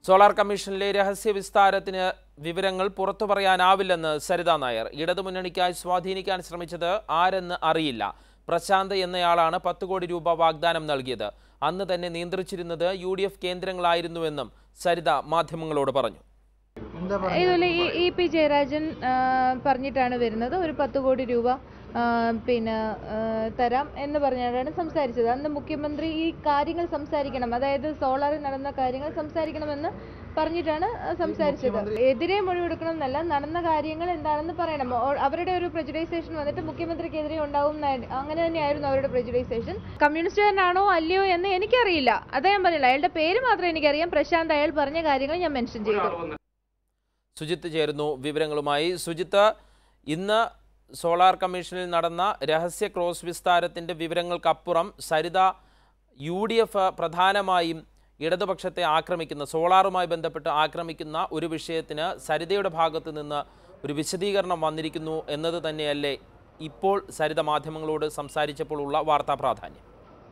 Solar കമ്മീഷനിലെ രഹസ്യ വിസ്താരത്തിന് വിവരങ്ങൾ പുറത്തു പറയാനാവില്ലെന്ന് സരിത നായർ ഇടതുമുന്നണിക്കായി സ്വാധീനിക്കാൻ ശ്രമിച്ചത് ആരെന്ന് അറിയില്ല പ്രശാന്ത് എന്നയാളാണ് പത്ത് കോടി രൂപ വാഗ്ദാനം നൽകിയത് അന്ന് തന്നെ നിയന്ത്രിച്ചിരുന്നത് യു ഡി എഫ് കേന്ദ്രങ്ങളായിരുന്നുവെന്നും സരിത മാധ്യമങ്ങളോട് പറഞ്ഞു ഇതുപോലെ ഈ ഇ പി ജയരാജൻ ആ, പറഞ്ഞിട്ടാണ് വരുന്നത് ഒരു പത്ത് കോടി രൂപ ആ, പിന്നെ ആ, തരാം എന്ന് പറഞ്ഞാണ് സംസാരിച്ചത് അന്ന് മുഖ്യമന്ത്രി ഈ കാര്യങ്ങൾ സംസാരിക്കണം അതായത് സോളാറിൽ നടന്ന കാര്യങ്ങൾ സംസാരിക്കണമെന്ന് പറഞ്ഞിട്ടാണ് സംസാരിച്ചത് എതിരെ മൊഴിയെടുക്കണം എന്നല്ല നടന്ന കാര്യങ്ങൾ എന്താണെന്ന് പറയണം ഓ- അവരുടെ ഒരു പ്രജുഡൈസേഷൻ വന്നിട്ട് മുഖ്യമന്ത്രിക്കെതിരെ ഉണ്ടാവും എന്നാണ്. അങ്ങനെ തന്നെയായിരുന്നു അവരുടെ പ്രജുഡൈസേഷൻ കമ്മ്യൂണിസ്റ്റുകാരനാണോ അല്ലയോ എന്ന് എനിക്കറിയില്ല അതാ ഞാൻ പറഞ്ഞില്ല അയാളുടെ പേര് മാത്രം എനിക്കറിയാം പ്രശാന്ത് അയാൾ പറഞ്ഞ കാര്യങ്ങൾ ഞാൻ മെൻഷൻ ചെയ്തു സുജിത്ത് ചേരുന്നു വിവരങ്ങളുമായി സുജിത്ത് ഇന്ന് സോളാർ കമ്മീഷനിൽ നടന്ന രഹസ്യ ക്രോസ് വിസ്താരത്തിൻ്റെ വിവരങ്ങൾക്കപ്പുറം സരിത യു ഡി എഫ് പ്രധാനമായും ഇടതുപക്ഷത്തെ ആക്രമിക്കുന്ന സോളാറുമായി ബന്ധപ്പെട്ട് ആക്രമിക്കുന്ന ഒരു വിഷയത്തിന് സരിതയുടെ ഭാഗത്ത് നിന്ന് ഒരു വിശദീകരണം വന്നിരിക്കുന്നു എന്നത് തന്നെയല്ലേ ഇപ്പോൾ സരിത മാധ്യമങ്ങളോട് സംസാരിച്ചപ്പോൾ ഉള്ള വാർത്താ പ്രാധാന്യം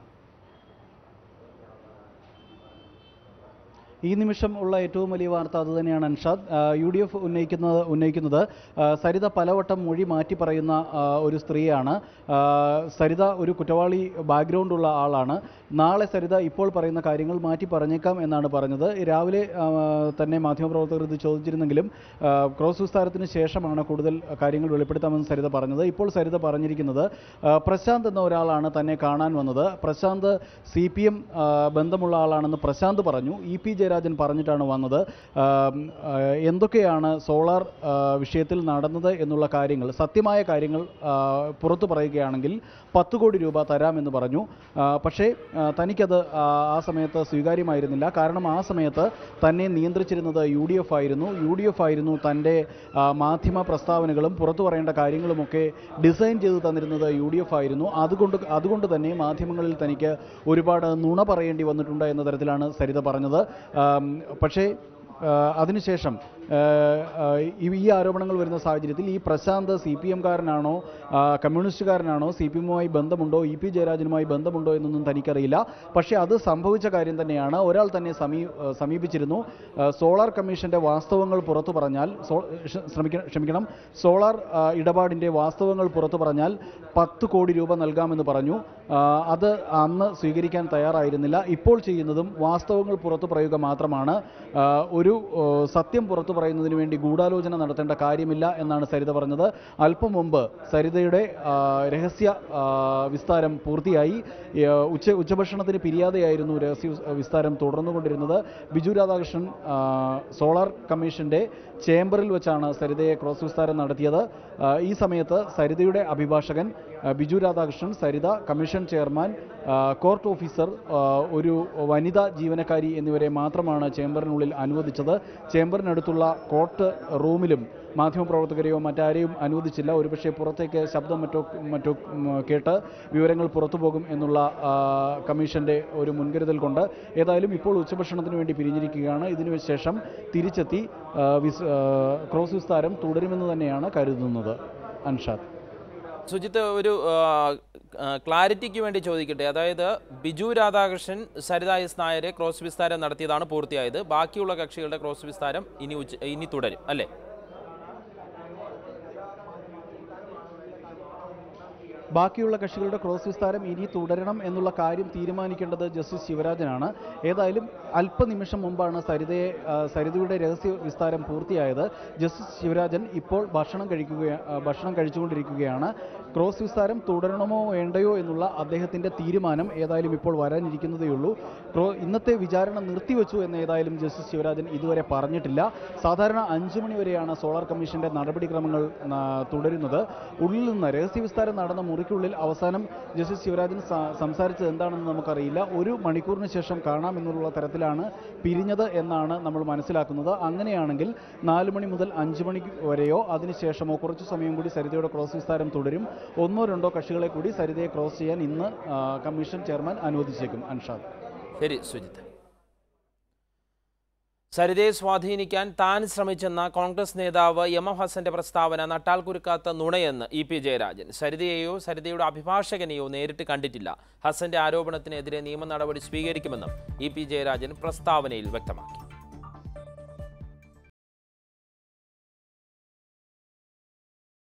ഈ നിമിഷം ഉള്ള ഏറ്റവും വലിയ വാർത്ത അതുതന്നെയാണ് അൻഷാദ് ആ, യു ഡി എഫ് ഉന്നയിക്കുന്നത് ഉന്നയിക്കുന്നത് ആ, സരിത പലവട്ടം മൊഴി മാറ്റി പറയുന്ന ആ, ഒരു സ്ത്രീയാണ് ആ, സരിത ഒരു കുറ്റവാളി ബാക്ക്ഗ്രൗണ്ട് ഉള്ള ആളാണ് നാളെ സരിത ഇപ്പോൾ പറയുന്ന കാര്യങ്ങൾ മാറ്റി പറഞ്ഞേക്കാം എന്നാണ് പറഞ്ഞത് രാവിലെ ആ, തന്നെ മാധ്യമപ്രവർത്തകർ ഇത് ചോദിച്ചിരുന്നെങ്കിലും ആ, ക്രോസ് വിസ്താരത്തിന് ശേഷമാണ് കൂടുതൽ കാര്യങ്ങൾ വെളിപ്പെടുത്താമെന്ന് സരിത പറഞ്ഞത് ഇപ്പോൾ സരിത പറഞ്ഞിരിക്കുന്നത് ആ, പ്രശാന്ത് എന്ന ഒരാളാണ് തന്നെ കാണാൻ വന്നത് പ്രശാന്ത് സി പി എം ബന്ധമുള്ള ആളാണെന്ന് പ്രശാന്ത് പറഞ്ഞു ഇ പി ജയരാജൻ പറഞ്ഞിട്ടാണ് വന്നത് ആം, ആ, എന്തൊക്കെയാണ് സോളാർ ആ, വിഷയത്തിൽ നടന്നത് എന്നുള്ള കാര്യങ്ങൾ സത്യമായ കാര്യങ്ങൾ ആ, പുറത്തു പറയുകയാണെങ്കിൽ പത്ത് കോടി രൂപ തരാമെന്ന് പറഞ്ഞു ആ, പക്ഷേ ആ, തനിക്കത് ആ ആ സമയത്ത് സ്വീകാര്യമായിരുന്നില്ല കാരണം ആ സമയത്ത് തന്നെ നിയന്ത്രിച്ചിരുന്നത് യു ഡി എഫ് ആയിരുന്നു യു ഡി എഫ് ആയിരുന്നു തൻ്റെ ആ, മാധ്യമ പ്രസ്താവനകളും പുറത്തു പറയേണ്ട കാര്യങ്ങളുമൊക്കെ ഡിസൈൻ ചെയ്ത് തന്നിരുന്നത് യു ഡി എഫ് ആയിരുന്നു അതുകൊണ്ട് അതുകൊണ്ട് തന്നെ മാധ്യമങ്ങളിൽ തനിക്ക് ഒരുപാട് നുണ പറയേണ്ടി വന്നിട്ടുണ്ട് എന്ന തരത്തിലാണ് സരിത പറഞ്ഞത് ആം, പക്ഷേ ആ, അതിനുശേഷം ആ, ആ, ഈ- ഈ ആരോപണങ്ങൾ വരുന്ന സാഹചര്യത്തിൽ ഈ പ്രശാന്ത് സി പി എംകാരനാണോ കമ്മ്യൂണിസ്റ്റുകാരനാണോ സി പി എമ്മുമായി ബന്ധമുണ്ടോ ഇ പി ജയരാജനുമായി ബന്ധമുണ്ടോ എന്നൊന്നും തനിക്കറിയില്ല പക്ഷേ അത് സംഭവിച്ച കാര്യം തന്നെയാണ് ഒരാൾ തന്നെ സമീ ആ, സമീപിച്ചിരുന്നു ആ, സോളാർ കമ്മീഷൻ്റെ വാസ്തവങ്ങൾ പുറത്തു പറഞ്ഞാൽ സോ ക്ഷ- ശ്രമിക്കണം ക്ഷമിക്കണം സോളാർ ആ, ഇടപാടിൻ്റെ വാസ്തവങ്ങൾ പുറത്തു പറഞ്ഞാൽ പത്ത് കോടി രൂപ നൽകാമെന്ന് പറഞ്ഞു ആ, അത് അന്ന് സ്വീകരിക്കാൻ തയ്യാറായിരുന്നില്ല ഇപ്പോൾ ചെയ്യുന്നതും വാസ്തവങ്ങൾ പുറത്തു പറയുക മാത്രമാണ് ആ, ഒരു ആ, സത്യം പുറത്തു പറയുന്നതിന് വേണ്ടി ഗൂഢാലോചന നടത്തേണ്ട കാര്യമില്ല എന്നാണ് സരിത പറഞ്ഞത് അല്പം മുമ്പ് സരിതയുടെ ആ, രഹസ്യ ആ, വിസ്താരം പൂർത്തിയായി ഈ, ആ, ഉച്ച ഉച്ചഭക്ഷണത്തിന് പിരിയാതെയായിരുന്നു രഹസ്യ വിസ്- വിസ്താരം തുടർന്നുകൊണ്ടിരുന്നത് ബിജു രാധാകൃഷ്ണൻ ആ, സോളാർ കമ്മീഷന്റെ ചേംബറിൽ വെച്ചാണ് സരിതയെ ക്രോസ് വിസ്താരം നടത്തിയത് ആ, ഈ സമയത്ത് സരിതയുടെ അഭിഭാഷകൻ ആ, ബിജു രാധാകൃഷ്ണൻ സരിത കമ്മീഷൻ ചെയർമാൻ ആ, കോർട്ട് ഓഫീസർ ആ, ഒരു വനിതാ ജീവനക്കാരി എന്നിവരെ മാത്രമാണ് ചേംബറിനുള്ളിൽ അനുവദിച്ചത് ചേംബറിനടുത്തുള്ള കോർട്ട് റൂമിലും മാധ്യമപ്രവർത്തകരെയോ മറ്റാരെയും അനുവദിച്ചില്ല ഒരുപക്ഷെ പുറത്തേക്ക് ശബ്ദം മറ്റോ മറ്റോ ഉം, കേട്ട് വിവരങ്ങൾ പുറത്തു പോകും എന്നുള്ള ആ, കമ്മീഷന്റെ ഒരു മുൻകരുതൽ കൊണ്ട് ഏതായാലും ഇപ്പോൾ ഉച്ചഭക്ഷണത്തിന് വേണ്ടി പിരിഞ്ഞിരിക്കുകയാണ് ഇതിനു ശേഷം തിരിച്ചെത്തി ആ, വിസ് ആ, ക്രോസ് വിസ്താരം തുടരുമെന്ന് തന്നെയാണ് കരുതുന്നത് അൻഷാദ് സുജിത്ത് ഒരു ആ, ആ, ക്ലാരിറ്റിക്ക് വേണ്ടി ചോദിക്കട്ടെ അതായത് ബിജു രാധാകൃഷ്ണൻ സരിത എസ് നായരെ ക്രോസ് വിസ്താരം നടത്തിയതാണ് പൂർത്തിയായത് ബാക്കിയുള്ള കക്ഷികളുടെ ക്രോസ് വിസ്താരം ഇനി ഉച്ച ഇനി തുടരും അല്ലേ ബാക്കിയുള്ള കക്ഷികളുടെ ക്രോസ് വിസ്താരം ഇനി തുടരണം എന്നുള്ള കാര്യം തീരുമാനിക്കേണ്ടത് ജസ്റ്റിസ് ശിവരാജനാണ് ഏതായാലും അല്പനിമിഷം മുമ്പാണ് സരിതയെ ആ, സരിതയുടെ രഹസ്യ വിസ്താരം പൂർത്തിയായത് ജസ്റ്റിസ് ശിവരാജൻ ഇപ്പോൾ ഭക്ഷണം കഴിക്കുക ആ, ഭക്ഷണം കഴിച്ചുകൊണ്ടിരിക്കുകയാണ് ക്രോസ് വിസ്താരം തുടരണമോ വേണ്ടയോ എന്നുള്ള അദ്ദേഹത്തിൻ്റെ തീരുമാനം ഏതായാലും ഇപ്പോൾ വരാനിരിക്കുന്നതേയുള്ളൂ ക്രോ ഇന്നത്തെ വിചാരണ നിർത്തിവെച്ചു എന്ന് ഏതായാലും ജസ്റ്റിസ് ശിവരാജൻ ഇതുവരെ പറഞ്ഞിട്ടില്ല സാധാരണ അഞ്ചു മണി വരെയാണ് സോളാർ കമ്മീഷന്റെ നടപടിക്രമങ്ങൾ ആ, തുടരുന്നത് ഉള്ളിൽ നിന്ന് രഹസ്യ വിസ്താരം നടന്ന മുറിക്കുള്ളിൽ അവസാനം ജസ്റ്റിസ് ശിവരാജൻ സ- സംസാരിച്ചത് എന്താണെന്ന് നമുക്കറിയില്ല ഒരു മണിക്കൂറിന് ശേഷം കാണാമെന്നുള്ള തരത്തിലാണ് പിരിഞ്ഞത് എന്നാണ് നമ്മൾ മനസ്സിലാക്കുന്നത് അങ്ങനെയാണെങ്കിൽ നാല് മണി മുതൽ അഞ്ച് മണി വരെയോ അതിനുശേഷമോ കുറച്ച് സമയം കൂടി സരിതയുടെ ക്രോസ് വിസ്താരം തുടരും ഒന്നോ രണ്ടോ കക്ഷികളെ കൂടി സരിതയെ ക്രോസ് ചെയ്യാൻ ഇന്ന് ആ, കമ്മീഷൻ ചെയർമാൻ അനുവദിച്ചേക്കും അൻഷാദ് ശരി സുജിത്ത് സരിതയെ സ്വാധീനിക്കാൻ താൻ ശ്രമിച്ചെന്ന കോൺഗ്രസ് നേതാവ് എം എം ഹസന്റെ പ്രസ്താവന നട്ടാൽ കുരുക്കാത്ത നുണയെന്ന് ഇ പി ജയരാജൻ സരിതയെയോ സരിതയുടെ അഭിഭാഷകനെയോ നേരിട്ട് കണ്ടിട്ടില്ല ഹസന്റെ ആരോപണത്തിനെതിരെ നിയമ നടപടി സ്വീകരിക്കുമെന്നും ഇ പി ജയരാജൻ പ്രസ്താവനയിൽ വ്യക്തമാക്കി